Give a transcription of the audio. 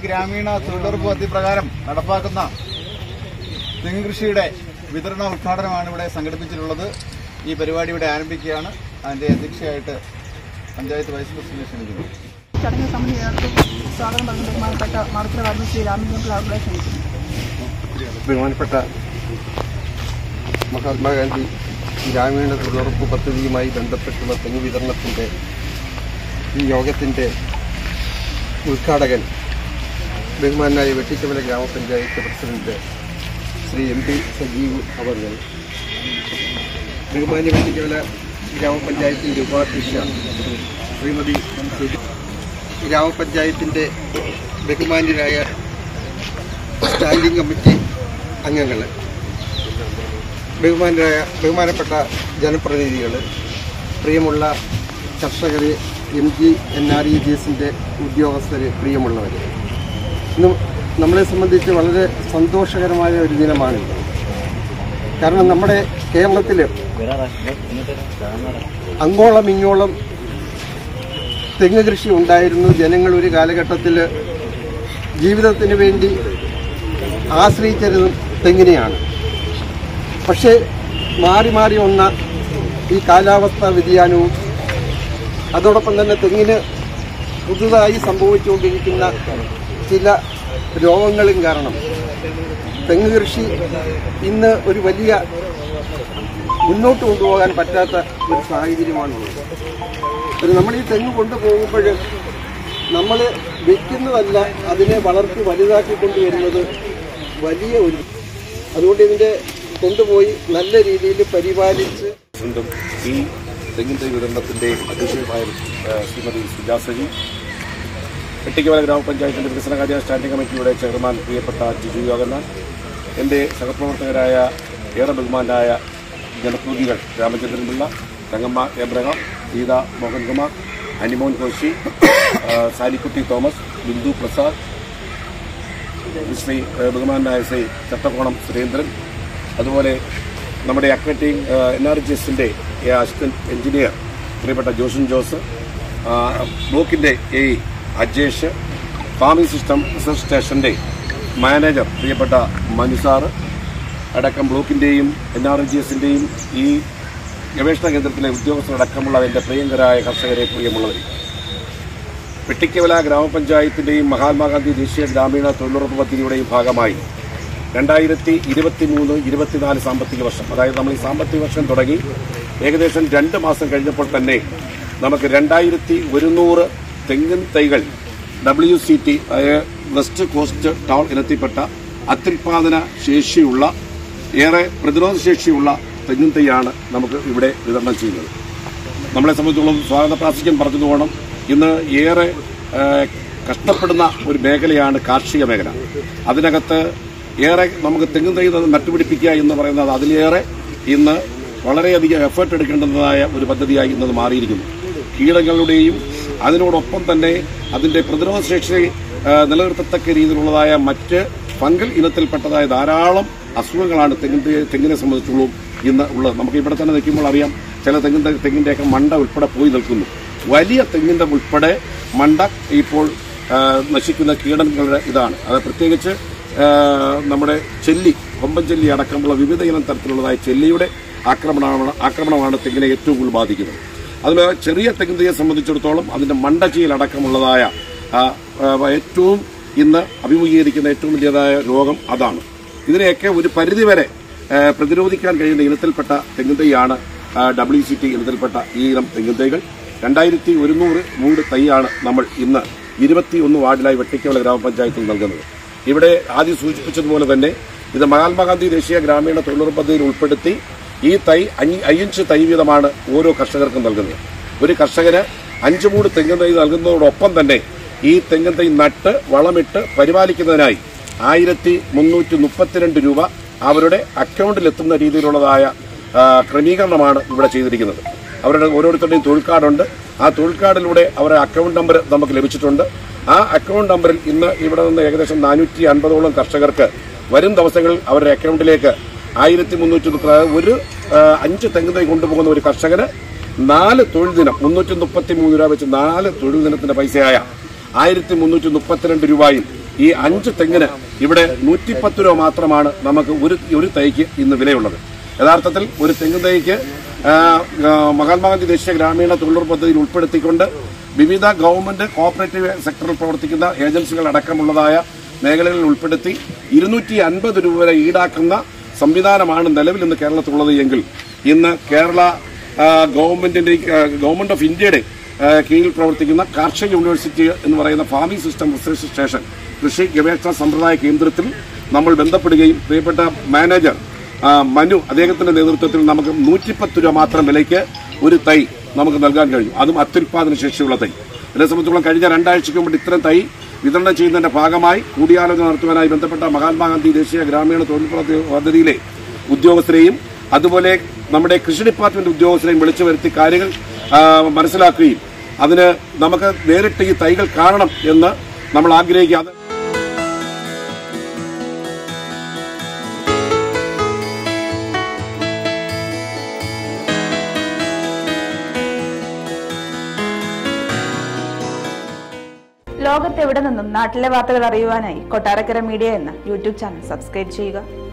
ഗ്രാമീണ തൊഴിലുറപ്പ് പദ്ധതി പ്രകാരം നടപ്പാക്കുന്ന തെങ്ങ് കൃഷിയുടെ വിതരണ ഉദ്ഘാടനമാണ് ഇവിടെ സംഘടിപ്പിച്ചിട്ടുള്ളത് ഈ പരിപാടി ഇവിടെ ആരംഭിക്കുകയാണ് അതിന്റെ അധ്യക്ഷയായിട്ട് പഞ്ചായത്ത് വൈസ് പ്രസിഡന്റ് ക്ഷണിക്കുന്നു ചടങ്ങിൽ സംബന്ധിച്ച് സ്വാഗതം പറഞ്ഞ ബഹുമാനപ്പെട്ട മാർക്കര വാർഡ് ശ്രീ രാമചന്ദ്രൻ അവിടെ ക്ഷണിക്കുന്നു ബഹുമാനപ്പെട്ട മഹാത്മാഗാന്ധി ഗ്രാമീണ തൊഴിലുറപ്പ് പദ്ധതിയുമായി ബന്ധപ്പെട്ടുള്ള തെങ്ങ് വിതരണത്തിൻ്റെ ഈ യോഗത്തിൻ്റെ ഉദ്ഘാടകൻ ബഹുമാനായ വെട്ടിക്കവല ഗ്രാമപഞ്ചായത്ത് president Shri M P Sajeev അവർ ബഹുമാന്യ വെട്ടിക്കവല ഗ്രാമപഞ്ചായത്തിൻ്റെ ഉപാധ്യക്ഷ ശ്രീമതി സുജി ഗ്രാമപഞ്ചായത്തിൻ്റെ ബഹുമാന്യരായ സ്റ്റാൻഡിംഗ് കമ്മിറ്റി അംഗങ്ങൾ ബഹുമാനരായ ബഹുമാനപ്പെട്ട ജനപ്രതിനിധികൾ പ്രിയമുള്ള കർഷകർ M G N R E G എസിൻ്റെ ഉദ്യോഗസ്ഥർ പ്രിയമുള്ളവർ ഇന്ന് നമ്മളെ സംബന്ധിച്ച് വളരെ സന്തോഷകരമായ ഒരു ദിനമാണിത് കാരണം നമ്മുടെ കേരളത്തിൽ അങ്ങോളം ഇങ്ങോളം തെങ്ങ് കൃഷി ഉണ്ടായിരുന്നു ജനങ്ങൾ ഒരു കാലഘട്ടത്തിൽ ജീവിതത്തിന് വേണ്ടി ആശ്രയിച്ചിരുന്നത് തെങ്ങിനെയാണ് പക്ഷേ മാറി മാറി വന്ന ഈ കാലാവസ്ഥാ വ്യതിയാനവും അതോടൊപ്പം തന്നെ തെങ്ങിന് പുതുതായി സംഭവിച്ചുകൊണ്ടിരിക്കുന്ന ചില രോഗങ്ങളും കാരണം തെങ്ങ് കൃഷി ഇന്ന് ഒരു വലിയ മുന്നോട്ട് കൊണ്ടുപോകാൻ പറ്റാത്ത ഒരു സാഹചര്യമാണുള്ളത് ഒരു നമ്മൾ ഈ തെങ്ങ് കൊണ്ടുപോകുമ്പോൾ നമ്മൾ വെക്കുന്നതല്ല അതിനെ വളർത്തി വലുതാക്കി കൊണ്ടുവരുന്നത് വലിയ ഒരു അതുകൊണ്ട് ഇതിന്റെ കൊണ്ടുപോയി നല്ല രീതിയിൽ പരിപാലിച്ച് വീണ്ടും ഈ തെങ്ങിൻ തൈ വിതരണത്തിന്റെ അധ്യക്ഷയുമായ ഏഹ്, ശ്രീമതി സുജാസജി വെട്ടിക്കവല ഗ്രാമപഞ്ചായത്തിന്റെ വികസനകാര്യ സ്റ്റാൻഡിംഗ് കമ്മിറ്റിയുടെ ചെയർമാൻ പ്രിയപ്പെട്ട ജിജു യോഗന്നാൻ എൻ്റെ സഹപ്രവർത്തകരായ ഏറെ ബഹുമാനായ ജനപ്രതിനിധികൾ രാമചന്ദ്രൻ പിള്ള തങ്കമ്മ എബ്രഹാം സീത മോഹൻകുമാർ അനിമോൻ കോശി ഏഹ്, സാലിക്കുട്ടി തോമസ് ബിന്ദു പ്രസാദ് ശ്രീ ഏഹ്, ബഹുമാനായ ശ്രീ ചട്ടക്കോണം സുരേന്ദ്രൻ അതുപോലെ നമ്മുടെ അക്വറ്റിംഗ് എൻ ആർ ജി എസിന്റെ അസിസ്റ്റന്റ് എഞ്ചിനീയർ പ്രിയപ്പെട്ട ജോസൻ ജോസ് ആ, ബ്ലോക്കിന്റെ A Ajesh farming system research സ്റ്റേഷന്റെ മാനേജർ പ്രിയപ്പെട്ട മനുസാറ് അടക്കം ബ്ലോക്കിന്റെയും എൻ ആർ ജി എസിന്റെയും ഈ ഗവേഷണ കേന്ദ്രത്തിലെ ഉദ്യോഗസ്ഥരടക്കമുള്ള എൻ്റെ പ്രിയങ്കരായ കർഷകരെ പ്രിയമുള്ളവരെ വെട്ടിക്കവല ഗ്രാമപഞ്ചായത്തിന്റെയും മഹാത്മാഗാന്ധി ദേശീയ ഗ്രാമീണ തൊഴിലുറപ്പ് പദ്ധതിയുടെയും ഭാഗമായി രണ്ടായിരത്തി ഇരുപത്തി മൂന്ന് ഇരുപത്തിനാല് സാമ്പത്തിക വർഷം അതായത് നമ്മൾ ഈ സാമ്പത്തിക വർഷം തുടങ്ങി ഏകദേശം രണ്ട് മാസം കഴിഞ്ഞപ്പോൾ തന്നെ നമുക്ക് രണ്ടായിരത്തി ഒരുന്നൂറ് തെങ്ങിൻ തൈകൾ W C T west coast tall ഇനത്തിൽപ്പെട്ട അത്യുൽപാദന ശേഷിയുള്ള ഏറെ പ്രതിരോധ ശേഷിയുള്ള തെങ്ങിൻ തൈയാണ് നമുക്ക് ഇവിടെ വിതരണം ചെയ്യുന്നത് നമ്മളെ സംബന്ധിച്ചോളം സ്വാഗത പ്രാസിക്കൻ പറഞ്ഞതുകൊണ്ട് ഇന്ന് ഏറെ ആ, കഷ്ടപ്പെടുന്ന ഒരു മേഖലയാണ് കാർഷിക മേഖല അതിനകത്ത് ഏറെ നമുക്ക് തെങ്ങും തൈ നട്ടുപിടിപ്പിക്കുക എന്ന് പറയുന്നത് അതിലേറെ ഇന്ന് വളരെയധികം എഫേർട്ട് എടുക്കേണ്ടതായ ഒരു പദ്ധതിയായി ഇന്നത് മാറിയിരിക്കുന്നു കീടങ്ങളുടെയും അതിനോടൊപ്പം തന്നെ അതിന്റെ പ്രതിരോധ ശേഷി ആ, നിലനിർത്തത്തക്ക രീതിയിലുള്ളതായ മറ്റ് ഫംഗൽ ഇനത്തിൽപ്പെട്ടതായ ധാരാളം അസുഖങ്ങളാണ് തെങ്ങിന്റെ തെങ്ങിനെ സംബന്ധിച്ചുള്ളൂ ഇന്ന് ഉള്ളത് നമുക്ക് ഇവിടെ തന്നെ നിൽക്കുമ്പോൾ അറിയാം ചില തെങ്ങിന്റെ തെങ്ങിന്റെയൊക്കെ മണ്ട ഉൾപ്പെടെ പോയി നിൽക്കുന്നു വലിയ തെങ്ങിന്റെ ഉൾപ്പെടെ മണ്ട ഇപ്പോൾ ആ, നശിക്കുന്ന കീടങ്ങളുടെ ഇതാണ് അത് പ്രത്യേകിച്ച് ആ, നമ്മുടെ ചെല്ലി കൊമ്പൻ ചെല്ലി അടക്കമുള്ള വിവിധ ഇനം തരത്തിലുള്ളതായ ചെല്ലിയുടെ ആക്രമണമാണ് ആക്രമണമാണ് തെങ്ങിനെ ഏറ്റവും കൂടുതൽ ബാധിക്കുന്നത് അതിൽ ചെറിയ തെങ്ങിൻ തൈയെ സംബന്ധിച്ചിടത്തോളം അതിന്റെ മണ്ടച്ചിയിൽ അടക്കമുള്ളതായ ആ, ആ, ഏറ്റവും ഇന്ന് അഭിമുഖീകരിക്കുന്ന ഏറ്റവും വലിയതായ രോഗം അതാണ് ഇതിനെയൊക്കെ ഒരു പരിധിവരെ ആ, പ്രതിരോധിക്കാൻ കഴിയുന്ന ഇനത്തിൽപ്പെട്ട തെങ്ങിൻ തൈയാണ് ഡബ്ല്യു സി ടി ഇനത്തിൽപ്പെട്ട ഈ ഇനം തെങ്ങിൻ തൈകൾ രണ്ടായിരത്തി ഒരുന്നൂറ് മൂട് തൈയാണ് നമ്മൾ ഇന്ന് ഇരുപത്തിയൊന്ന് വാർഡിലായി വെട്ടിക്കവല ഗ്രാമപഞ്ചായത്തിൽ നൽകുന്നത് ഇവിടെ ആദ്യം സൂചിപ്പിച്ചതുപോലെ തന്നെ ഇത് മഹാത്മാഗാന്ധി ദേശീയ ഗ്രാമീണ തൊഴിലുറപ്പ് പദ്ധതിയിൽ ഉൾപ്പെടുത്തി ഈ തൈ അഞ്ഞ് അയ്യഞ്ച് തൈ വീതമാണ് ഓരോ കർഷകർക്കും നൽകുന്നത് ഒരു കർഷകന് അഞ്ച് മൂട് തെങ്ങിൻ തൈ നൽകുന്നതോടൊപ്പം തന്നെ ഈ തെങ്ങിൻ തൈ നട്ട് വളമിട്ട് പരിപാലിക്കുന്നതിനായി ആയിരത്തി മുന്നൂറ്റി മുപ്പത്തിരണ്ട് രൂപ അവരുടെ അക്കൗണ്ടിൽ എത്തുന്ന രീതിയിലുള്ളതായ ആ, ക്രമീകരണമാണ് ഇവിടെ ചെയ്തിരിക്കുന്നത് അവരുടെ ഓരോരുത്തരുടെയും തൊഴിൽ കാർഡുണ്ട് ആ തൊഴിൽ കാർഡിലൂടെ അവരുടെ അക്കൗണ്ട് നമ്പർ നമുക്ക് ലഭിച്ചിട്ടുണ്ട് ആ അക്കൗണ്ട് നമ്പറിൽ ഇന്ന് ഇവിടെ നിന്ന് ഏകദേശം നാനൂറ്റി അൻപതോളം കർഷകർക്ക് വരും ദിവസങ്ങളിൽ അവരുടെ അക്കൗണ്ടിലേക്ക് ആയിരത്തി മുന്നൂറ്റി ഒരു ആ, അഞ്ച് തെങ്ങ് തൈ കൊണ്ടുപോകുന്ന ഒരു കർഷകന് നാല് തൊഴിൽ ദിനം മുന്നൂറ്റി മുപ്പത്തി മൂന്ന് രൂപ വെച്ച് നാല് തൊഴിൽ ദിനത്തിന്റെ പൈസയായ ആയിരത്തി മുന്നൂറ്റി മുപ്പത്തിരണ്ട് രൂപയും ഈ അഞ്ച് തെങ്ങിന് ഇവിടെ നൂറ്റിപ്പത്ത് രൂപ മാത്രമാണ് നമുക്ക് ഒരു ഒരു തൈക്ക് ഇന്ന് വിലയുള്ളത് യഥാർത്ഥത്തിൽ ഒരു തെങ്ങ് തൈക്ക് ആ, ആ, മഹാത്മാഗാന്ധി ദേശീയ ഗ്രാമീണ തൊഴിലുറപ്പ് പദ്ധതിയിൽ ഉൾപ്പെടുത്തിക്കൊണ്ട് വിവിധ ഗവൺമെന്റ് കോഓപ്പറേറ്റീവ് സെക്ടറിൽ പ്രവർത്തിക്കുന്ന ഏജൻസികൾ അടക്കമുള്ളതായ മേഖലകളിൽ ഉൾപ്പെടുത്തി ഇരുന്നൂറ്റി അൻപത് രൂപ വരെ ഈടാക്കുന്ന സംവിധാനമാണ് നിലവിൽ ഇന്ന് കേരളത്തിലുള്ളത് എങ്കിൽ ഇന്ന് കേരള ആ, ഗവൺമെന്റിന്റെ ആ, ഗവൺമെന്റ് ഓഫ് ഇന്ത്യയുടെ ആ, കീഴിൽ പ്രവർത്തിക്കുന്ന കാർഷിക യൂണിവേഴ്സിറ്റി എന്ന് പറയുന്ന ഫാമിംഗ് സിസ്റ്റം റിസർച്ച് സ്റ്റേഷൻ കൃഷി ഗവേഷണ സമ്പ്രദായ കേന്ദ്രത്തിൽ നമ്മൾ ബന്ധപ്പെടുകയും പ്രിയപ്പെട്ട മാനേജർ ആ, മനു അദ്ദേഹത്തിന്റെ നേതൃത്വത്തിൽ നമുക്ക് നൂറ്റിപ്പത്ത് രൂപ മാത്രം വിലയ്ക്ക് ഒരു തൈ നമുക്ക് നൽകാൻ കഴിയും അതും അത്യുൽപാദന ശേഷിയുള്ള തൈ എന്നെ സംബന്ധിച്ചോളം കഴിഞ്ഞ രണ്ടാഴ്ചയ്ക്ക് മുമ്പ് ഇത്തരം തൈ വിതരണം ചെയ്യുന്നതിന്റെ ഭാഗമായി കൂടിയാലോചന നടത്തുവാനായി ബന്ധപ്പെട്ട മഹാത്മാഗാന്ധി ദേശീയ ഗ്രാമീണ തൊഴിൽ പ്രവൃത്തി പദ്ധതിയിലെ ഉദ്യോഗസ്ഥരെയും അതുപോലെ നമ്മുടെ കൃഷി ഡിപ്പാർട്ട്മെന്റ് ഉദ്യോഗസ്ഥരെയും വിളിച്ചു വരുത്തി കാര്യങ്ങൾ ആ, മനസ്സിലാക്കുകയും അതിന് നമുക്ക് നേരിട്ട് ഈ തൈകൾ കാണണം എന്ന് നമ്മൾ ആഗ്രഹിക്കുക അത് ലോകത്തെവിടെ നിന്നും നാട്ടിലെ വാർത്തകൾ അറിയുവാനായി കൊട്ടാരക്കര മീഡിയ എന്ന യൂട്യൂബ് ചാനൽ സബ്സ്ക്രൈബ് ചെയ്യുക